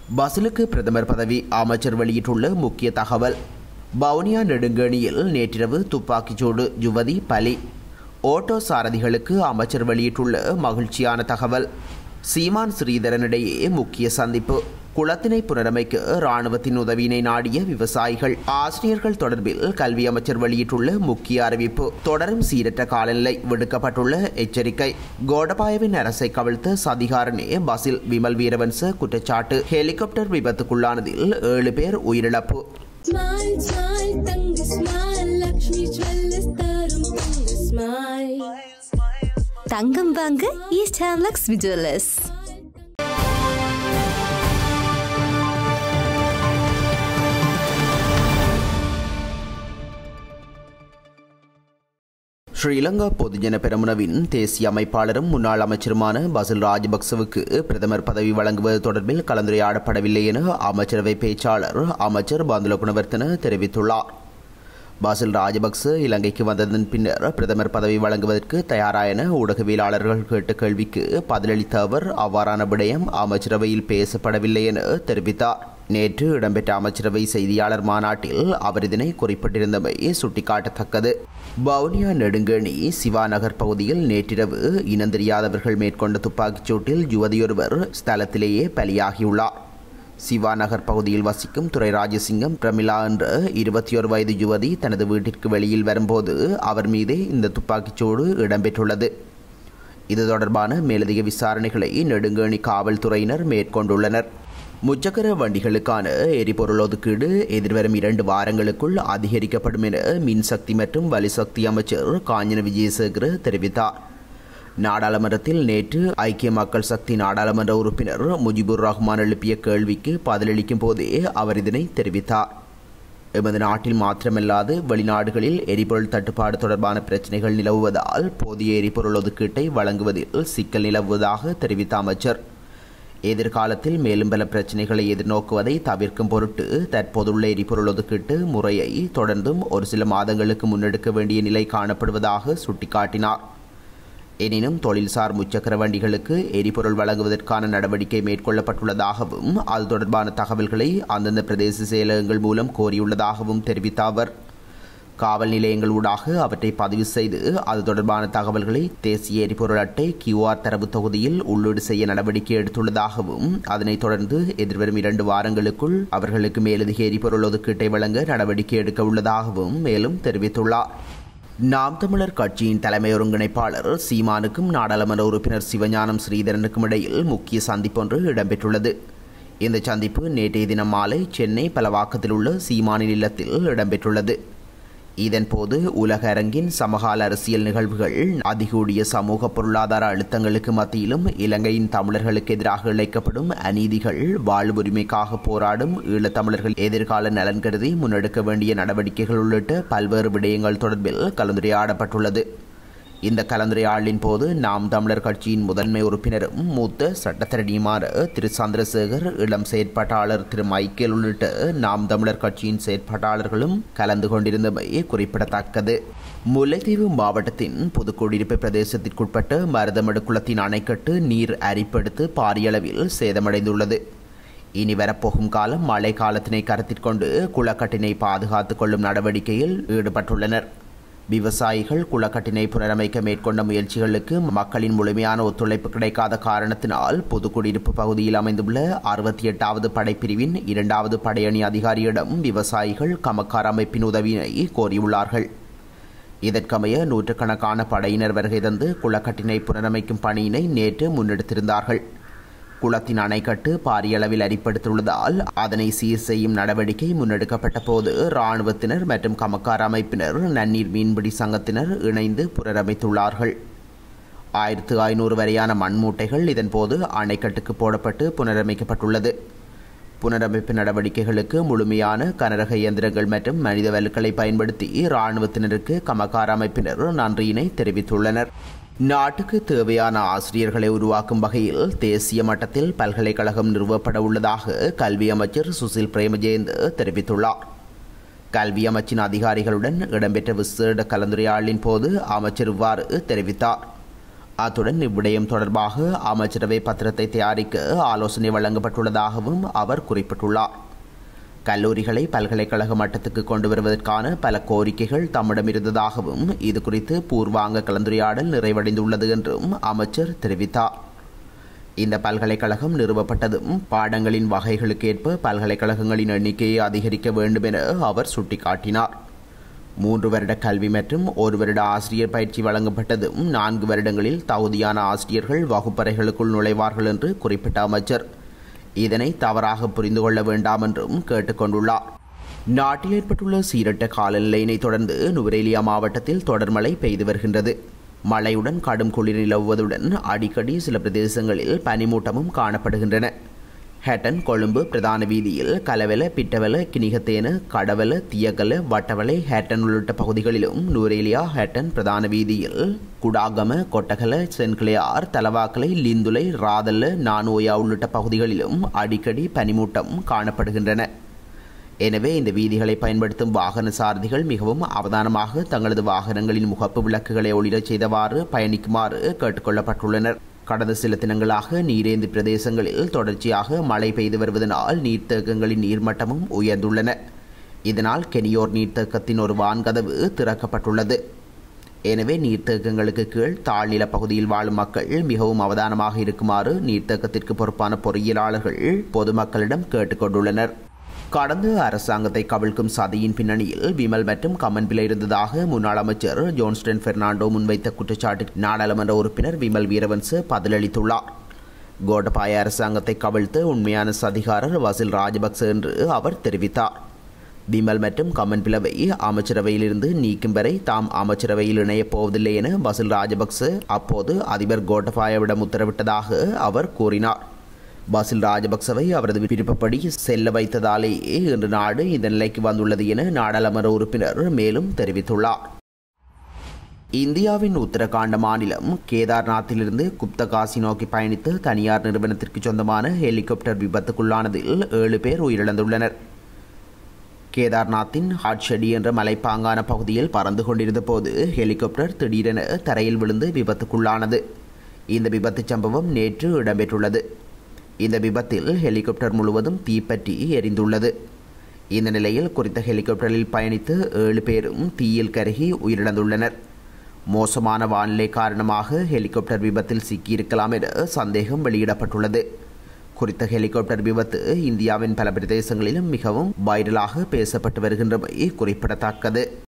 பசிலுக்கு பிரதமர் பதவி அமைச்சர் வெளியிட்டுள்ள முக்கிய தகவல் வவுனியா நெடுங்கணியில் நேற்றிரவு துப்பாக்கிச்சூடு யுவதி பலி ஓட்டோ சாரதிகளுக்கு அமைச்சர் வெளியிட்டுள்ள மகிழ்ச்சியான தகவல் சீமான் ஸ்ரீதரனிடையே முக்கிய சந்திப்பு குளத்தினை புனரமைக்க ராணுவத்தின் உதவியினை நாடிய விவசாயிகள் ஆசிரியர்கள் தொடர்பில் கல்வி அமைச்சர் வெளியிட்டுள்ள முக்கிய அறிவிப்பு தொடரும் சீரற்ற காலநிலை விடுக்கப்பட்டுள்ள எச்சரிக்கை கோடபாயவின் அரசை கவிழ்த்த சதிகாரனே பசில் விமல் வீரவன்ச குற்றச்சாட்டு ஹெலிகாப்டர் விபத்துக்குள்ளானதில் ஏழு பேர் உயிரிழப்பு Smile, smile, தங்க smile, லக்ஷ்மி ஜுவல்லர்ஸ் தரும் தங்க smile. தங்கம் வாங்க ஈஸ்ட் ஹேம்லக்ஸ் விஜுவலர்ஸ் ஸ்ரீலங்கா பொதுஜன பெரமுனவின் தேசிய அமைப்பாளரும் முன்னாள் அமைச்சருமான பசில் ராஜபக்சவுக்கு பிரதமர் பதவி வழங்குவது தொடர்பில் கலந்துரையாடப்படவில்லை என அமைச்சரவை பேச்சாளர் அமைச்சர் பந்துல குணவர்த்தன தெரிவித்துள்ளார் பாசில் ராஜபக்ச இலங்கைக்கு வந்ததன் பின்னர் பிரதமர் பதவி வழங்குவதற்கு தயாரா என ஊடகவியலாளர்கள் கேட்ட கேள்விக்கு பதிலளித்த அவர் அவ்வாறான விடயம் அமைச்சரவையில் பேசப்படவில்லை என தெரிவித்தார் நேற்று இடம்பெற்ற அமைச்சரவை செய்தியாளர் மாநாட்டில் அவர் இதனை குறிப்பிட்டிருந்தமை சுட்டிக்காட்டத்தக்கது வவுனியா நெடுங்கணி சிவாநகர் பகுதியில் நேற்றிரவு இனந்தெரியாதவர்கள் மேற்கொண்ட துப்பாக்கிச் சூட்டில் யுவதியொருவர் ஸ்தலத்திலேயே பலியாகியுள்ளார் சிவாநகர் பகுதியில் வசிக்கும் துரை ராஜசிங்கம் பிரமிளா என்ற இருபத்தி ஒரு வயது யுவதி தனது வீட்டிற்கு வெளியில் வரும்போது அவர் மீதே இந்த துப்பாக்கிச்சூடு இடம்பெற்றுள்ளது இது தொடர்பான மேலதிக விசாரணைகளை நெடுங்கணி காவல்துறையினர் மேற்கொண்டுள்ளனர் முச்சக்கர வண்டிகளுக்கான எரிபொருள் ஒதுக்கீடு எதிர்வரும் இரண்டு வாரங்களுக்குள் அதிகரிக்கப்படும் என மின்சக்தி மற்றும் வலிசக்தி அமைச்சர் காஞ்சன விஜயசேகர தெரிவித்தார் நாடாளுமன்றத்தில் நேற்று ஐக்கிய மக்கள் சக்தி நாடாளுமன்ற உறுப்பினர் முஜிபுர் ரஹ்மான் எழுப்பிய கேள்விக்கு பதிலளிக்கும் போதே அவர் இதனை தெரிவித்தார் எமது நாட்டில் மாத்திரமல்லாது வெளிநாடுகளில் எரிபொருள் தட்டுப்பாடு தொடர்பான பிரச்சினைகள் நிலவுவதால் போதிய எரிபொருள் ஒதுக்கீட்டை வழங்குவதில் சிக்கல் நிலவுவதாக தெரிவித்த அமைச்சர் எதிர்காலத்தில் மேலும் பல பிரச்சினைகளை எதிர்நோக்குவதை தவிர்க்கும் பொருட்டு தற்போதுள்ள எரிபொருள் ஒதுக்கீட்டு முறையை தொடர்ந்தும் ஒரு சில மாதங்களுக்கு முன்னெடுக்க வேண்டிய நிலை காணப்படுவதாக சுட்டிக்காட்டினார் எனினும் தொழில்சார் முச்சக்கர வண்டிகளுக்கு எரிபொருள் வழங்குவதற்கான நடவடிக்கை மேற்கொள்ளப்பட்டுள்ளதாகவும் அது தொடர்பான தகவல்களை அந்தந்த பிரதேச செயலகங்கள் மூலம் கோரியுள்ளதாகவும் தெரிவித்த அவர் காவல் நிலையங்கள் ஊடாக அவற்றை பதிவு செய்து அது தொடர்பான தகவல்களை தேசிய எரிபொருள் அட்டை கியூஆர் தரவு தொகுதியில் உள்ளீடு செய்ய நடவடிக்கை எடுத்துள்ளதாகவும் அதனைத் தொடர்ந்து எதிர்வரும் இரண்டு வாரங்களுக்குள் அவர்களுக்கு மேலதிக எரிபொருள் ஒதுக்கீட்டை வழங்க நடவடிக்கை எடுக்க உள்ளதாகவும் மேலும் தெரிவித்துள்ளார் நாம் தமிழர் கட்சியின் தலைமை ஒருங்கிணைப்பாளர் சீமானுக்கும் நாடாளுமன்ற உறுப்பினர் சிவஞானம் ஸ்ரீதரனுக்கும் இடையில் முக்கிய சந்திப்பொன்று இடம்பெற்றுள்ளது இந்த சந்திப்பு நேற்றைய தினம் மாலை சென்னை பலவாக்கத்தில் உள்ள சீமானின் இல்லத்தில் இடம்பெற்றுள்ளது இதன்போது உலக அரங்கின் சமகால அரசியல் நிகழ்வுகள் அதிகூடிய சமூக பொருளாதார அழுத்தங்களுக்கு மத்தியிலும் இலங்கையின் தமிழர்களுக்கு எதிராக இழைக்கப்படும் அநீதிகள் வாழ்வுரிமைக்காக போராடும் ஈழத்தமிழர்கள் எதிர்கால நலன் கருதி முன்னெடுக்க வேண்டிய நடவடிக்கைகள் உள்ளிட்ட பல்வேறு விடயங்கள் தொடர்பில் கலந்துரையாடப்பட்டுள்ளது இந்த கலந்துரையாடலின் போது நாம் தமிழர் கட்சியின் முதன்மை உறுப்பினரும் மூத்த சட்டத்தரணியுமான திரு சந்திரசேகர் இளம் செயற்பாட்டாளர் திரு மைக்கேல் உள்ளிட்ட நாம் தமிழர் கட்சியின் செயற்பாட்டாளர்களும் கலந்து கொண்டிருந்தமை குறிப்பிடத்தக்கது முல்லைத்தீவு மாவட்டத்தின் புதுக்குடியிருப்பு பிரதேசத்திற்குட்பட்ட மருதமடு குளத்தின் அணைக்கட்டு நீர் அரிப்படுத்து பாரியளவில் சேதமடைந்துள்ளது இனி வரப்போகும் காலம் மழை காலத்தினை கருத்தில் கொண்டு குளக்கட்டினை பாதுகாத்துக் கொள்ளும் நடவடிக்கையில் ஈடுபட்டுள்ளனர் விவசாயிகள் குளக்கட்டினை புனரமைக்க மேற்கொண்ட முயற்சிகளுக்கு மக்களின் முழுமையான ஒத்துழைப்பு கிடைக்காத காரணத்தினால் புதுக்குடியிருப்பு பகுதியில் அமைந்துள்ள அறுபத்தி எட்டாவது படைப்பிரிவின் இரண்டாவது படையணி அதிகாரியிடம் விவசாயிகள் கமக்கார் அமைப்பின் உதவியினை கோரியுள்ளார்கள் இதற்கமைய நூற்றுக்கணக்கான படையினர் வருகை தந்து குளக்கட்டினை புனரமைக்கும் பணியினை நேற்று முன்னெடுத்திருந்தார்கள் குளத்தின் அணைக்கட்டு பாரிய அளவில் அரிப்படுத்தியுள்ளதால் அதனை சீர் செய்யும் நடவடிக்கை முன்னெடுக்கப்பட்ட போது இராணுவத்தினர் மற்றும் கமக்கார் அமைப்பினர் நன்னீர் மீன்பிடி சங்கத்தினர் இணைந்து புனரமைத்துள்ளார்கள் ஆயிரத்து ஐநூறு வரையான மண்மூட்டைகள் இதன்போது அணைக்கட்டுக்கு போடப்பட்டு புனரமைக்கப்பட்டுள்ளது புனரமைப்பு நடவடிக்கைகளுக்கு முழுமையான கனரக இயந்திரங்கள் மற்றும் மனித வலுக்களை பயன்படுத்தி இராணுவத்தினருக்கு கமக்கார் அமைப்பினர் நன்றியினை தெரிவித்துள்ளனர் நாட்டுக்கு தேவையான ஆசிரியர்களை உருவாக்கும் வகையில் தேசிய மட்டத்தில் பல்கலைக்கழகம் நிறுவப்பட உள்ளதாக கல்வி அமைச்சர் சுசில் பிரேமஜெயந்த் தெரிவித்துள்ளார் கல்வி அமைச்சின் அதிகாரிகளுடன் இடம்பெற்ற விசேட கலந்துரையாடலின் போது அமைச்சர் இவ்வாறு தெரிவித்தார் அத்துடன் இவ்விடயம் தொடர்பாக அமைச்சரவை பத்திரத்தை தயாரிக்க ஆலோசனை வழங்கப்பட்டுள்ளதாகவும் அவர் குறிப்பிட்டுள்ளார் கல்லூரிகளை பல்கலைக்கழக மட்டத்துக்கு கொண்டு வருவதற்கான பல கோரிக்கைகள் தம்மிடம் இருந்ததாகவும் இது குறித்து பூர்வாங்க கலந்துரையாடல் நிறைவடைந்துள்ளது என்றும் அமைச்சர் தெரிவித்தார் இந்த பல்கலைக்கழகம் நிறுவப்பட்டதும் பாடங்களின் வகைகளுக்கேற்ப பல்கலைக்கழகங்களின் எண்ணிக்கையை அதிகரிக்க வேண்டும் என அவர் சுட்டிக்காட்டினார் மூன்று வருட கல்வி மற்றும் ஒரு வருட ஆசிரியர் பயிற்சி வழங்கப்பட்டதும் நான்கு வருடங்களில் தகுதியான ஆசிரியர்கள் வகுப்பறைகளுக்குள் நுழைவார்கள் என்று குறிப்பிட்ட அமைச்சர் இதனை தவறாக புரிந்து கொள்ள வேண்டாம் என்றும் கேட்டுக்கொண்டுள்ளார் நாட்டில் ஏற்பட்டுள்ள சீரட்ட காலநிலையினை தொடர்ந்து நுவரேலியா மாவட்டத்தில் தொடர் மழை பெய்து வருகின்றது மழையுடன் கடும் குளிர் நிலவுவதுடன் அடிக்கடி சில பிரதேசங்களில் பனிமூட்டமும் காணப்படுகின்றன ஹேட்டன் கொழும்பு பிரதான வீதியில் கலவெல பிட்டவெல கிணிகத்தேன கடவெல தியகல வட்டவளை ஹேட்டன் உள்ளிட்ட பகுதிகளிலும் நூரேலியா ஹேட்டன் பிரதான வீதியில் குடாகம கொட்டகல சென்கிளையார் தலவாக்கலை லிந்துலை ராதல்ல நானோயா உள்ளிட்ட பகுதிகளிலும் அடிக்கடி பனிமூட்டம் காணப்படுகின்றன எனவே இந்த வீதிகளை பயன்படுத்தும் வாகன சாரதிகள் மிகவும் அவதானமாக தங்களது வாகனங்களின் முகப்பு விளக்குகளை ஒளிரச் செய்தவாறு பயணிக்குமாறு கேட்டுக்கொள்ளப்பட்டுள்ளனர் கடந்த சில தினங்களாக நீரேந்து பிரதேசங்களில் தொடர்ச்சியாக மழை பெய்து வருவதனால் நீர்த்தேக்கங்களின் நீர்மட்டமும் உயர்ந்துள்ளன இதனால் கெனியோர் நீர்த்தேக்கத்தின் ஒரு வான்கதவு திறக்கப்பட்டுள்ளது எனவே நீர்த்தேக்கங்களுக்கு கீழ் தாழ்நில பகுதியில் வாழும் மக்கள் மிகவும் அவதானமாக இருக்குமாறு நீர்த்தேக்கத்திற்கு பொறுப்பான பொறியியலாளர்கள் பொதுமக்களிடம் கேட்டுக்கொண்டுள்ளனர் கடந்த அரசாங்கத்தை கவிழ்க்கும் சதியின் பின்னணியில் விமல் மற்றும் கமன்பில் இருந்ததாக முன்னாள் அமைச்சர் ஜோன்ஸ்டன் பெர்னாண்டோ முன்வைத்த குற்றச்சாட்டிற்கு நாடாளுமன்ற உறுப்பினர் விமல் வீரவன்ச பதிலளித்துள்ளார் கோட்டபாய அரசாங்கத்தை கவிழ்த்த உண்மையான சதிகாரர் வசில் ராஜபக்ச என்று அவர் தெரிவித்தார் விமல் மற்றும் கமன் பிளவை அமைச்சரவையிலிருந்து நீக்கும் வரை தாம் அமைச்சரவையில் இணையப் போவதில்லை என வசில் ராஜபக்ச அப்போது அதிபர் கோட்டபாயவிடம் உத்தரவிட்டதாக அவர் கூறினார் பாசில் ராஜபக்சவை அவரது விருப்பப்படி செல்ல வைத்ததாலேயே இன்று நாடு இந்த நிலைக்கு வந்துள்ளது என நாடாளுமன்ற உறுப்பினர் மேலும் தெரிவித்துள்ளார் இந்தியாவின் உத்தரகாண்ட மாநிலம் கேதார்நாத்திலிருந்து குப்தகாசி நோக்கி பயணித்த தனியார் நிறுவனத்திற்கு சொந்தமான ஹெலிகாப்டர் விபத்துக்குள்ளானதில் ஏழு பேர் உயிரிழந்துள்ளனர் கேதார்நாத்தின் ஹாட்ஷெடி என்ற மலைப்பாங்கான பகுதியில் பறந்து கொண்டிருந்த போது ஹெலிகாப்டர் திடீரென தரையில் விழுந்து விபத்துக்குள்ளானது இந்த விபத்து சம்பவம் நேற்று இடம்பெற்றுள்ளது இந்த விபத்தில் ஹெலிகாப்டர் முழுவதும் தீப்பற்றி எரிந்துள்ளது இந்த நிலையில் குறித்த ஹெலிகாப்டரில் பயணித்த ஏழு பேரும் தீயில் கருகி உயிரிழந்துள்ளனர் மோசமான வானிலை காரணமாக ஹெலிகாப்டர் விபத்தில் சிக்கியிருக்கலாம் என சந்தேகம் வெளியிடப்பட்டுள்ளது குறித்த ஹெலிகாப்டர் விபத்து இந்தியாவின் பல பிரதேசங்களிலும் மிகவும் வைரலாக பேசப்பட்டு வருகின்றமை குறிப்பிடத்தக்கது